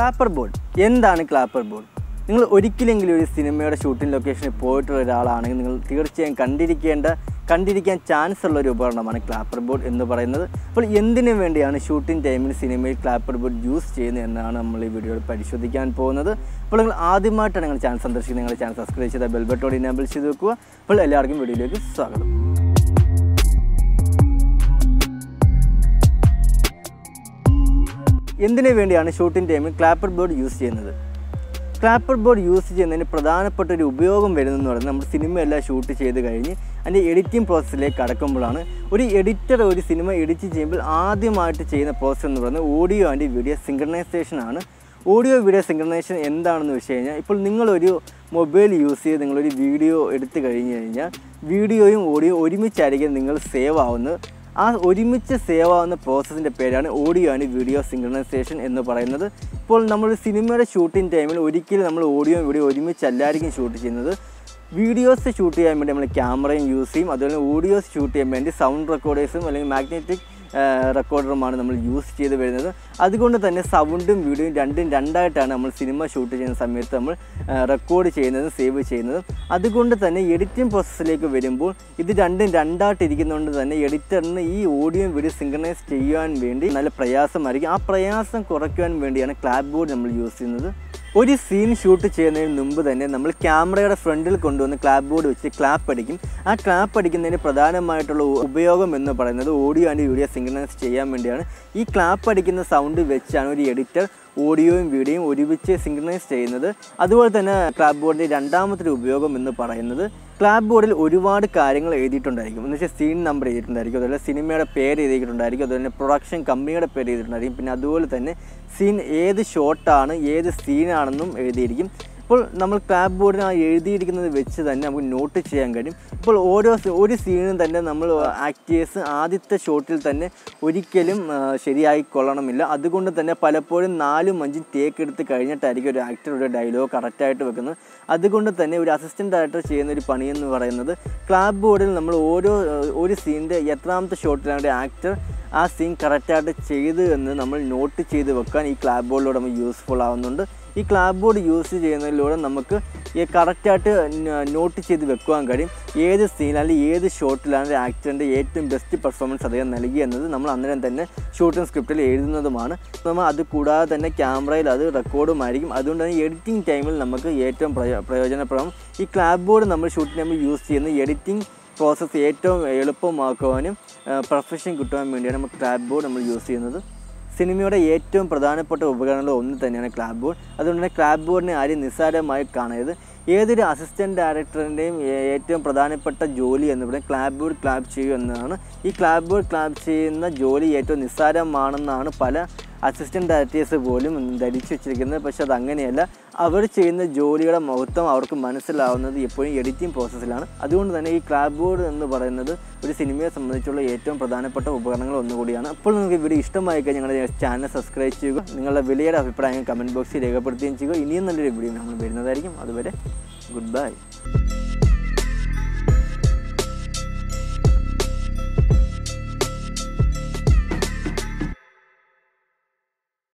clapper board എന്താണ് clapper board നിങ്ങൾ ഒരിക്കലെങ്കിലും ഒരു സിനിമയുടെ ഷൂട്ടിംഗ് ലൊക്കേഷനിൽ പോയിട്ടുള്ള ഒരാളാണെങ്കിൽ നിങ്ങൾ തീർച്ചയായും കണ്ടിരിക്കേണ്ട കണ്ടിരിക്കാൻ ചാൻസ് ഉള്ള ഒരു ഉപകരണമാണ് ക്ലാപ്പർ ബോർഡ് എന്ന് പറയുന്നത് അപ്പോൾ എന്തിനു വേണ്ടിയാണ് ഷൂട്ടിംഗ് ടൈമിൽ സിനിമയിൽ ക്ലാപ്പർ ബോർഡ് യൂസ് ചെയ്യുന്നത് എന്നാണ് നമ്മൾ ഈ വീഡിയോയിൽ പരിശോധിക്കാൻ പോകുന്നത് അപ്പോൾ നിങ്ങൾ ആദ്യമായിട്ടാണ് നിങ്ങൾ ചാനൽ സന്ദർശിക്കുന്നത് നിങ്ങളുടെ ചാനൽ സബ്സ്ക്രൈബ് ചെയ്ത ബെൽബട്ടോട് ഇനാബിൾ ചെയ്ത് വെക്കുക അപ്പോൾ എല്ലാവർക്കും വീഡിയോയിലേക്ക് സ്വാഗതം എന്തിനു വേണ്ടിയാണ് ഷൂട്ടിംഗ് ടൈമിൽ ക്ലാപ്പർ ബോർഡ് യൂസ് ചെയ്യുന്നത് ക്ലാപ്പർ ബോർഡ് യൂസ് ചെയ്യുന്നതിന് പ്രധാനപ്പെട്ട ഒരു ഉപയോഗം വരുന്നതെന്ന് പറയുന്നത് നമ്മൾ സിനിമയെല്ലാം ഷൂട്ട് ചെയ്ത് കഴിഞ്ഞ് അതിൻ്റെ എഡിറ്റിംഗ് പ്രോസസ്സിലേക്ക് കടക്കുമ്പോഴാണ് ഒരു എഡിറ്റർ ഒരു സിനിമ എഡിറ്റ് ചെയ്യുമ്പോൾ ആദ്യമായിട്ട് ചെയ്യുന്ന പ്രോസസ്സ് എന്ന് പറയുന്നത് ഓഡിയോ ആൻഡ് വീഡിയോ സിങ്ക്രണൈസേഷൻ ആണ് ഓഡിയോ വീഡിയോ സിങ്ക്രണൈസേഷൻ എന്താണെന്ന് വെച്ച് കഴിഞ്ഞാൽ ഇപ്പോൾ നിങ്ങളൊരു മൊബൈൽ യൂസ് ചെയ്ത് നിങ്ങളൊരു വീഡിയോ എടുത്തു കഴിഞ്ഞ് കഴിഞ്ഞാൽ വീഡിയോയും ഓഡിയോ ഒരുമിച്ചായിരിക്കും നിങ്ങൾ സേവ് ആവുന്നത് ആ ഒരുമിച്ച് സേവ് ആവുന്ന പ്രോസസ്സിൻ്റെ പേരാണ് ഓഡിയോ ആൻഡ് വീഡിയോ സിങ്ക്രണൈസേഷൻ എന്ന് പറയുന്നത് ഇപ്പോൾ നമ്മൾ സിനിമയുടെ ഷൂട്ടിംഗ് ടൈമിൽ ഒരിക്കലും നമ്മൾ ഓഡിയോ വീഡിയോ ഒരുമിച്ചല്ലായിരിക്കും ഷൂട്ട് ചെയ്യുന്നത് വീഡിയോസ് ഷൂട്ട് ചെയ്യാൻ വേണ്ടി നമ്മൾ ക്യാമറയും യൂസ് ചെയ്യും അതുപോലെ ഓഡിയോസ് ഷൂട്ട് ചെയ്യാൻ വേണ്ടി സൗണ്ട് റെക്കോർഡേഴ്സും അല്ലെങ്കിൽ മാഗ്നറ്റിക് റെക്കോർഡറുമാണ് നമ്മൾ യൂസ് ചെയ്ത് വരുന്നത് അതുകൊണ്ട് തന്നെ സൗണ്ടും വീഡിയോയും രണ്ടും രണ്ടായിട്ടാണ് നമ്മൾ സിനിമ ഷൂട്ട് ചെയ്യുന്ന സമയത്ത് നമ്മൾ റെക്കോർഡ് ചെയ്യുന്നതും സേവ് ചെയ്യുന്നതും അതുകൊണ്ട് തന്നെ എഡിറ്റിംഗ് പ്രോസസ്സിലേക്ക് വരുമ്പോൾ ഇത് രണ്ടും രണ്ടായിട്ടിരിക്കുന്നതുകൊണ്ട് തന്നെ എഡിറ്ററിന് ഈ ഓഡിയോ വീഡിയോ സിങ്കണൈസ് ചെയ്യാൻ വേണ്ടി നല്ല പ്രയാസമായിരിക്കും ആ പ്രയാസം കുറയ്ക്കുവാൻ വേണ്ടിയാണ് ക്ലാപ്പ് ബോർഡ് നമ്മൾ യൂസ് ചെയ്യുന്നത് ഒരു സീൻ ഷൂട്ട് ചെയ്യുന്നതിന് മുമ്പ് തന്നെ നമ്മൾ ക്യാമറയുടെ ഫ്രണ്ടിൽ കൊണ്ടുവന്ന് ക്ലാപ്പ് ബോർഡ് വെച്ച് ക്ലാപ്പ് അടിക്കും ആ ക്ലാപ്പ് അടിക്കുന്നതിന് പ്രധാനമായിട്ടുള്ള ഉപയോഗം എന്ന് പറയുന്നത് ഓഡിയോ ആൻഡ് വീഡിയോ സിങ്ക്രണൈസ് ചെയ്യാൻ വേണ്ടിയാണ് ഈ ക്ലാപ്പ് അടിക്കുന്ന സൗണ്ട് വെച്ചാണ് ഒരു എഡിറ്റർ ഓഡിയോയും വീഡിയോയും ഒരുമിച്ച് സിങ്ക്രണൈസ് ചെയ്യുന്നത് അതുപോലെ തന്നെ ക്ലാപ്പ് ബോർഡിൻ്റെ രണ്ടാമത്തെ ഒരു ഉപയോഗം എന്ന് പറയുന്നത് ക്ലാപ്പ് ബോർഡിൽ ഒരുപാട് കാര്യങ്ങൾ എഴുതിയിട്ടുണ്ടായിരിക്കും എന്ന് വെച്ചാൽ സീൻ നമ്പർ എഴുതിയിട്ടുണ്ടായിരിക്കും അതുപോലെ സിനിമയുടെ പേര് എഴുതിയിട്ടുണ്ടായിരിക്കും അതുപോലെ തന്നെ പ്രൊഡക്ഷൻ കമ്പനിയുടെ പേര് എഴുതിയിട്ടുണ്ടായിരിക്കും പിന്നെ അതുപോലെ തന്നെ സീൻ ഏത് ഷോട്ടാണ് ഏത് സീനാണെന്നും എഴുതിയിരിക്കും ഇപ്പോൾ നമ്മൾ ക്ലാപ്പ് ബോർഡിന് ആ എഴുതിയിരിക്കുന്നത് വെച്ച് തന്നെ നമുക്ക് നോട്ട് ചെയ്യാൻ കഴിയും ഇപ്പോൾ ഓരോ ഒരു സീനും തന്നെ നമ്മൾ ആക്ടേഴ്സ് ആദ്യത്തെ ഷോട്ടിൽ തന്നെ ഒരിക്കലും ശരിയായി കൊള്ളണമില്ല അതുകൊണ്ട് തന്നെ പലപ്പോഴും നാലും അഞ്ചും ടേക്ക് എടുത്ത് കഴിഞ്ഞിട്ടായിരിക്കും ഒരു ആക്ടർ ഒരു ഡയലോഗ് കറക്റ്റായിട്ട് വെക്കുന്നത് അതുകൊണ്ട് തന്നെ ഒരു അസിസ്റ്റൻറ്റ് ഡയറക്ടർ ചെയ്യുന്ന ഒരു പണിയെന്ന് പറയുന്നത് ക്ലാപ്പ് ബോർഡിൽ നമ്മൾ ഓരോ ഒരു സീനിൻ്റെ എത്രാമത്തെ ഷോട്ടിലാണ് ആക്ടർ ആ സീൻ കറക്റ്റായിട്ട് ചെയ്തു എന്ന് നമ്മൾ നോട്ട് ചെയ്ത് വെക്കാൻ ഈ ക്ലാപ്പ് ബോർഡിലൂടെ നമുക്ക് യൂസ്ഫുൾ ആവുന്നുണ്ട് ഈ ക്ലാപ്പ് ബോർഡ് യൂസ് ചെയ്യുന്നതിലൂടെ നമുക്ക് ഈ കറക്റ്റായിട്ട് നോട്ട് ചെയ്ത് വെക്കുവാൻ കഴിയും ഏത് സീൻ അല്ലെങ്കിൽ ഏത് ഷോട്ടിലാണ് ആക്ടറിൻ്റെ ഏറ്റവും ബെസ്റ്റ് പെർഫോമൻസ് അദ്ദേഹം നൽകി എന്നത് നമ്മൾ അന്നേരം തന്നെ ഷൂട്ടിംഗ് സ്ക്രിപ്റ്റിൽ എഴുതുന്നതുമാണ് നമ്മൾ അത് കൂടാതെ തന്നെ ക്യാമറയിൽ അത് റെക്കോർഡുമായിരിക്കും അതുകൊണ്ട് തന്നെ എഡിറ്റിംഗ് ടൈമിൽ നമുക്ക് ഏറ്റവും പ്രയോ പ്രയോജനപ്രദം ഈ ക്ലാപ്പ് ബോർഡ് നമ്മൾ ഷൂട്ടിംഗ് ടൈമിൽ യൂസ് ചെയ്യുന്ന എഡിറ്റിംഗ് പ്രോസസ്സ് ഏറ്റവും എളുപ്പമാക്കുവാനും പ്രൊഫഷൻ കിട്ടുവാൻ വേണ്ടിയാണ് നമ്മൾ ക്ലാപ്പ് ബോർഡ് നമ്മൾ യൂസ് ചെയ്യുന്നത് സിനിമയുടെ ഏറ്റവും പ്രധാനപ്പെട്ട ഉപകരണങ്ങളിൽ ഒന്ന് തന്നെയാണ് ക്ലാപ്പ് ബോർഡ് അതുകൊണ്ട് തന്നെ ക്ലാപ്പ് ബോർഡിനെ ആരും നിസ്സാരമായി കാണരുത് ഏതൊരു അസിസ്റ്റൻറ്റ് ഡയറക്ടറിൻ്റെയും ഏറ്റവും പ്രധാനപ്പെട്ട ജോലി എന്ന് പറയുന്നത് ക്ലാപ്പ് ബോർഡ് ക്ലാപ്പ് ചെയ്യുക എന്നതാണ് ഈ ക്ലാപ്പ് ബോർഡ് ക്ലാപ്പ് ചെയ്യുന്ന ജോലി ഏറ്റവും നിസ്സാരമാണെന്നാണ് പല അസിസ്റ്റൻറ്റ് ഡയറക്ടേഴ്സ് പോലും ധരിച്ചു വെച്ചിരിക്കുന്നത് പക്ഷെ അത് അങ്ങനെയല്ല അവർ ചെയ്യുന്ന ജോലിയുടെ മഹത്വം അവർക്ക് മനസ്സിലാവുന്നത് എപ്പോഴും എഡിറ്റിംഗ് പ്രോസസ്സിലാണ് അതുകൊണ്ട് തന്നെ ഈ ക്ലാപ്പ് ബോർഡ് എന്ന് പറയുന്നത് ഒരു സിനിമയെ സംബന്ധിച്ചുള്ള ഏറ്റവും പ്രധാനപ്പെട്ട ഉപകരണങ്ങൾ ഒന്നുകൂടിയാണ് അപ്പോൾ നിങ്ങൾക്ക് വീഡിയോ ഇഷ്ടമായി കഴിഞ്ഞാൽ ഞങ്ങളുടെ ചാനൽ സബ്സ്ക്രൈബ് ചെയ്യുക നിങ്ങളുടെ വിലയുടെ അഭിപ്രായം കമൻറ്റ് ബോക്സിൽ രേഖപ്പെടുത്തുകയും ചെയ്യുക ഇനിയും നല്ലൊരു വീഡിയോ നമ്മൾ വരുന്നതായിരിക്കും അതുവരെ ഗുഡ് ബൈ